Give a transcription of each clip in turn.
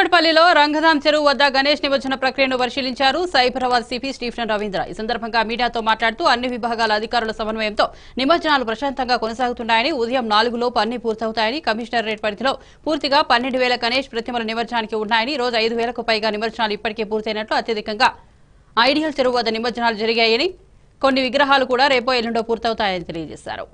కూకట్పల్లిలో రంగధాం చెరువు వద్ద గణేష్ నిమజ్జన ప్రక్రియను పరిశీలించారు సైబరాబాద్ సిపి స్టీఫెన్ రవీంద్ర ఈ సందర్భంగా మీడియాతో మాట్లాడుతూ అన్ని విభాగాల అధికారుల సమన్వయంతో నిమజ్జనాలు ప్రశాంతంగా కొనసాగుతున్నాయని ఉదయం నాలుగులోపు అన్ని పూర్తవుతాయని కమిషనరేట్ పరిధిలో పూర్తిగా పన్నెండు వేల గణేష్ ప్రతిమల నిమజ్జనానికి ఉన్నాయని రోజు ఐదు వేలకు పైగా నిమజ్జనాలు ఇప్పటికే పూర్తయినట్లు అత్యధికంగా ఐడియల్ చెరువు వద్ద నిమజ్జనాలు జరిగాయని కొన్ని విగ్రహాలు కూడా రేపో ఎల్లుండో పూర్తవుతాయని తెలియజేశారు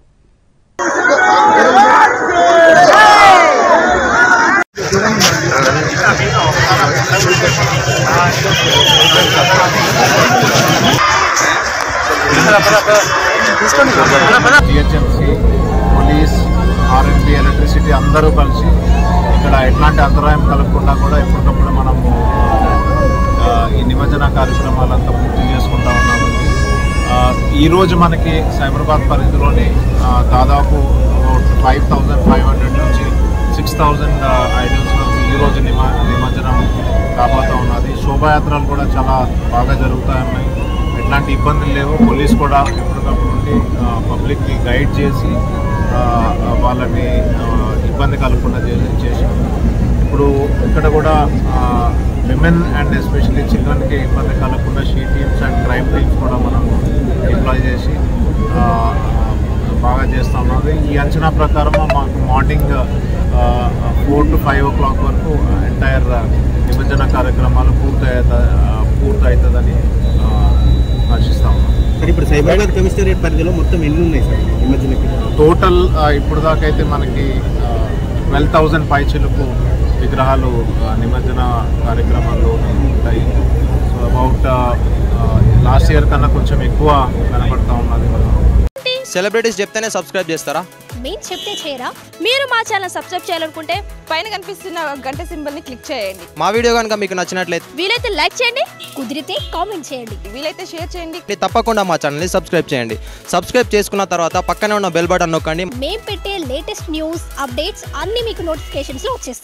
జిహెచ్ఎంసీ పోలీస్ ఆర్ఎన్బి ఎలక్ట్రిసిటీ అందరూ కలిసి ఇక్కడ ఎట్లాంటి అంతరాయం కలగకుండా కూడా ఎప్పటికప్పుడు మనము ఆ, ఈ నిమజ్జన కార్యక్రమాలంతా పూర్తి చేసుకుంటా ఉన్నాము ఆ, ఈ రోజు మనకి సైబరాబాద్ పరిధిలోని ఆ, దాదాపు ఫైవ్ థౌజండ్ ఫైవ్ హండ్రెడ్ నుంచి సిక్స్ థౌజండ్ ఐడల్స్ వరకు ఈ రోజు నిమ నిమజ్జనం కాబోతా ఉన్నది శోభాయాత్రలు కూడా చాలా బాగా జరుగుతాయి ఉన్నాయి ఎట్లాంటి ఇబ్బందులు లేవు పోలీస్ కూడా ఎప్పటికప్పుడు ఉండి పబ్లిక్కి గైడ్ చేసి ఆ, వాళ్ళని ఆ, ఇబ్బంది కలగకుండా చేసి చేసాం ఇప్పుడు ఇక్కడ కూడా విమెన్ అండ్ ఎస్పెషల్లీ చిల్డ్రన్కి ఇబ్బంది కలగకుండా she teams and crime teams కూడా మనం డిప్లాయ్ చేసి ఆ, బాగా చేస్తా ఉన్నది ఈ అంచనా ప్రకారం మాకు morning four to five o'clock వరకు ఎంటైర్ నిమజ్జన కార్యక్రమాలు పూర్తి పూర్తి అవుతుందని ఆశిస్తా ఉన్నాం సార్ ఇప్పుడు సైబరాబాద్ కమిషనరేట్ పరిధిలో మొత్తం ఎన్ని ఉన్నాయి సార్ నిమజ్జనకి టోటల్ ఆ, ఇప్పుడు దాకా అయితే మనకి ట్వెల్వ్ థౌజండ్ పైచిలకు విగ్రహాలు ఆ, నిమజ్జన కార్యక్రమాల్లో ఉంటాయి సో అబౌట్ లాస్ట్ ఇయర్ కన్నా కొంచెం ఎక్కువ కనబడతా ఉన్నది మనం సెలబ్రిటీస్ చెప్తేనే సబ్స్క్రైబ్ చేస్తారా మేము చెప్తే చేయరా మీరు మా ఛానల్ సబ్స్క్రైబ్ చేయాలనుకుంటే పైన కనిపిస్తున్న గంట సింబల్ ని క్లిక్ చేయండి మా వీడియో కనుక మీకు నచ్చినట్లయితే వీలైతే లైక్ చేయండి కుదిరితే కామెంట్ చేయండి వీలైతే షేర్ చేయండి తప్పకుండా మా ఛానల్ని సబ్స్క్రైబ్ చేయండి సబ్స్క్రైబ్ చేసుకున్న తర్వాత పక్కనే ఉన్న బెల్ బటన్ నొక్కండి మేము పెట్టే లేటెస్ట్ న్యూస్ అప్డేట్స్ అన్నీ మీకు నోటిఫికేషన్స్లో వచ్చేస్తాయి